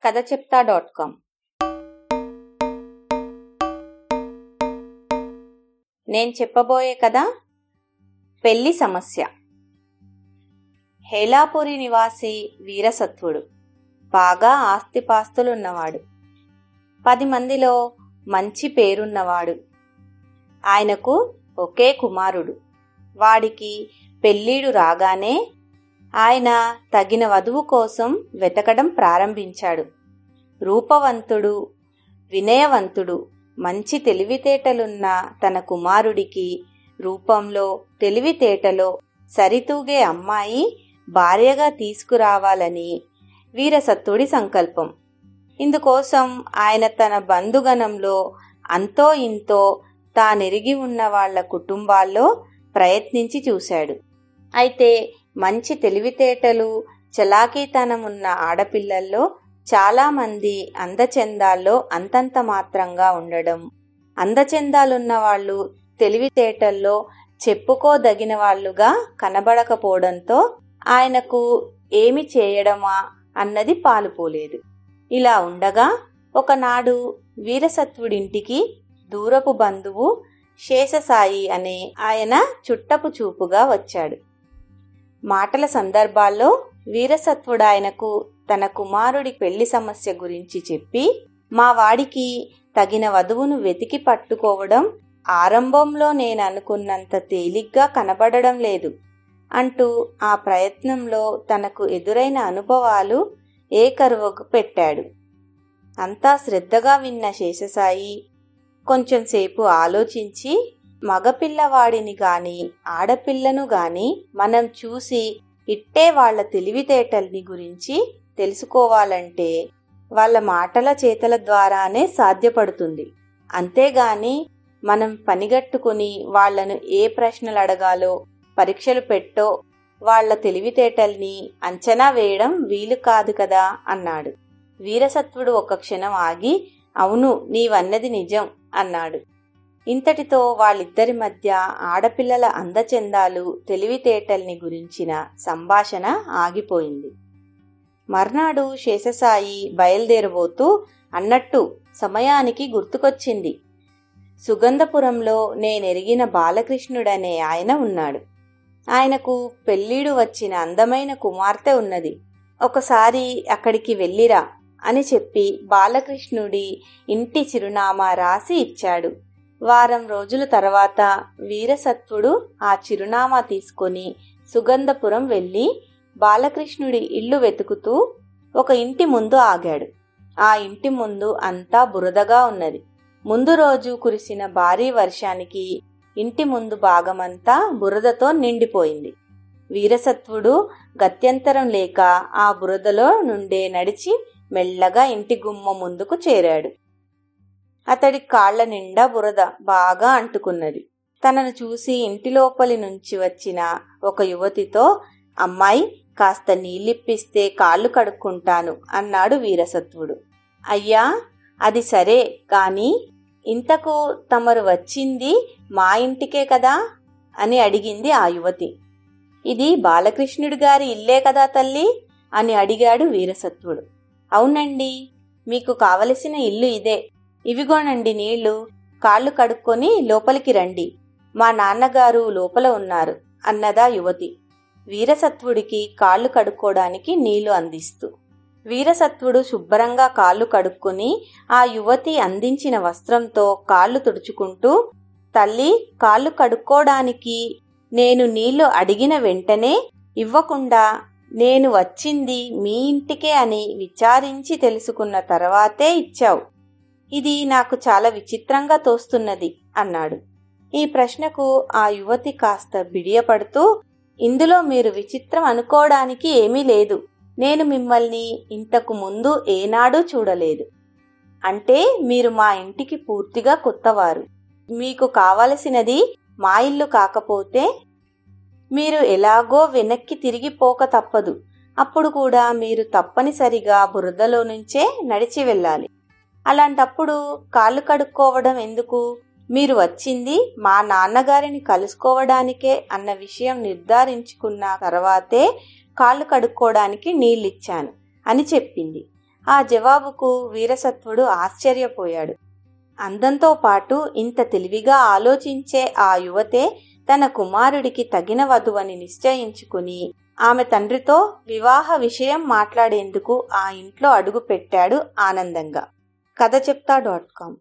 కథ చెప్తా dot com నేను చెప్పబోయే కథ పెళ్లి సమస్య హేలాపురి నివాసి వీరసత్వుడు బాగా ఆస్తిపాస్తులున్నవాడు పది మందిలో మంచి పేరున్నవాడు ఆయనకు ఒకే కుమారుడు వాడికి పెళ్ళీడు రాగానే ఆయన తగిన వధువు కోసం వెతకడం ప్రారంభించాడు రూపవంతుడు వినయవంతుడు మంచి తెలివితేటలున్న తన కుమారుడికి రూపంలో తెలివితేటలో సరితూగే అమ్మాయి భార్యగా తీసుకురావాలని వీరసత్తుడి సంకల్పం ఇందుకోసం ఆయన తన బంధుగణంలో అంతో ఇంతో తానెరిగి ఉన్న వాళ్ల కుటుంబాల్లో ప్రయత్నించి చూశాడు అయితే మంచి తెలివితేటలు చలాకీతనం ఉన్న ఆడపిల్లల్లో చాలామంది అందచందాల్లో అంతంత మాత్రంగా ఉండడం అందచందాలున్న వాళ్ళు తెలివితేటల్లో చెప్పుకోదగిన వాళ్ళుగా కనబడకపోవడంతో ఆయనకు ఏమి చేయడమా అన్నది పాలుపోలేదు ఇలా ఉండగా ఒకనాడు వీరసత్వుడింటికి దూరపు బంధువు శేషసాయి అనే ఆయన చుట్టపు చూపుగా వచ్చాడు మాటల సందర్భాల్లో వీరసత్వుడాయనకు తన కుమారుడి పెళ్లి సమస్య గురించి చెప్పి మా వాడికి తగిన వధువును వెతికి పట్టుకోవడం ఆరంభంలో నేను అనుకున్నంత తేలిగ్గా కనబడడం లేదు అంటూ ఆ ప్రయత్నంలో తనకు ఎదురైన అనుభవాలు ఏకరువకు పెట్టాడు అంతా శ్రద్ధగా విన్న శేషసాయి కొంచెంసేపు ఆలోచించి మగపిల్లవాడిని గాని ఆడపిల్లను గాని మనం చూసి ఇట్టే వాళ్ల తెలివితేటల్ని గురించి తెలుసుకోవాలంటే వాళ్ళ మాటల చేతల ద్వారానే సాధ్యపడుతుంది అంతేగాని మనం పనిగట్టుకుని వాళ్లను ఏ ప్రశ్నలు అడగాలో పరీక్షలు పెట్టో వాళ్ల తెలివితేటల్ని అంచనా వేయడం వీలు కాదు కదా అన్నాడు వీరసత్వుడు ఒక క్షణం ఆగి అవును నీవన్నది నిజం అన్నాడు ఇంతటితో వాళ్ళిద్దరి మధ్య ఆడపిల్లల అందచందాలు తెలివితేటల్ని గురించిన సంభాషణ ఆగిపోయింది మర్నాడు శేషసాయి బయలుదేరబోతూ అన్నట్టు సమయానికి గుర్తుకొచ్చింది సుగంధపురంలో నేనెరిగిన బాలకృష్ణుడనే ఆయన ఉన్నాడు ఆయనకు పెళ్ళీడు వచ్చిన అందమైన కుమార్తె ఉన్నది ఒకసారి అక్కడికి వెళ్ళిరా అని చెప్పి బాలకృష్ణుడి ఇంటి చిరునామా రాసి ఇచ్చాడు వారం రోజుల తర్వాత వీరసత్వుడు ఆ చిరునామా తీసుకొని సుగంధపురం వెళ్ళి బాలకృష్ణుడి ఇల్లు వెతుకుతూ ఒక ఇంటి ముందు ఆగాడు ఆ ఇంటి ముందు అంతా బురదగా ఉన్నది ముందు రోజు కురిసిన భారీ వర్షానికి ఇంటి ముందు భాగమంతా బురదతో నిండిపోయింది వీరసత్వుడు గత్యంతరం లేక ఆ బురదలో నుండే నడిచి మెల్లగా ఇంటి గుమ్మ ముందుకు చేరాడు అతడి కాళ్ల నిండా బురద బాగా అంటుకున్నది తనను చూసి ఇంటి లోపలి నుంచి వచ్చిన ఒక యువతితో అమ్మాయి కాస్త నీళ్ళిప్పిస్తే కాళ్ళు కడుక్కుంటాను అన్నాడు వీరసత్వుడు అయ్యా అది సరే కాని ఇంతకు తమరు వచ్చింది మా ఇంటికే కదా అని అడిగింది ఆ యువతి ఇది బాలకృష్ణుడి గారి ఇల్లే కదా తల్లి అని అడిగాడు వీరసత్వుడు అవునండి మీకు కావలసిన ఇల్లు ఇదే ఇవిగోనండి నీళ్లు కాళ్ళు కడుక్కొని లోపలికి రండి మా నాన్నగారు లోపల ఉన్నారు అన్నదా యువతి వీరసత్వుడికి కాళ్ళు కడుక్కోవడానికి నీళ్లు అందిస్తూ వీరసత్వుడు శుభ్రంగా కాళ్ళు కడుక్కొని ఆ యువతి అందించిన వస్త్రంతో కాళ్ళు తుడుచుకుంటూ తల్లి కాళ్ళు కడుక్కోవడానికి నేను నీళ్లు అడిగిన వెంటనే ఇవ్వకుండా నేను వచ్చింది మీ ఇంటికే అని విచారించి తెలుసుకున్న తర్వాతే ఇచ్చావు ఇది నాకు చాలా విచిత్రంగా తోస్తున్నది అన్నాడు ఈ ప్రశ్నకు ఆ యువతి కాస్త బిడియపడుతూ ఇందులో మీరు విచిత్రం అనుకోవడానికి ఏమీ లేదు నేను మిమ్మల్ని ఇంతకు ముందు ఏనాడూ చూడలేదు అంటే మీరు మా ఇంటికి పూర్తిగా కొత్తవారు మీకు కావలసినది మా ఇల్లు కాకపోతే మీరు ఎలాగో వెనక్కి తిరిగిపోక తప్పదు అప్పుడు కూడా మీరు తప్పనిసరిగా బురదలో నుంచే నడిచి వెళ్ళాలి అలాంటప్పుడు కాళ్ళు కడుక్కోవడం ఎందుకు మీరు వచ్చింది మా నాన్నగారిని కలుసుకోవడానికే అన్న విషయం నిర్ధారించుకున్న తర్వాతే కాళ్ళు కడుక్కోవడానికి నీళ్ళిచ్చాను అని చెప్పింది ఆ జవాబుకు వీరసత్వుడు ఆశ్చర్యపోయాడు అందంతో పాటు ఇంత తెలివిగా ఆలోచించే ఆ యువతే తన కుమారుడికి తగిన వధువని నిశ్చయించుకుని ఆమె తండ్రితో వివాహ విషయం మాట్లాడేందుకు ఆ ఇంట్లో అడుగు పెట్టాడు ఆనందంగా కథ చెప్తా డాట్ కామ్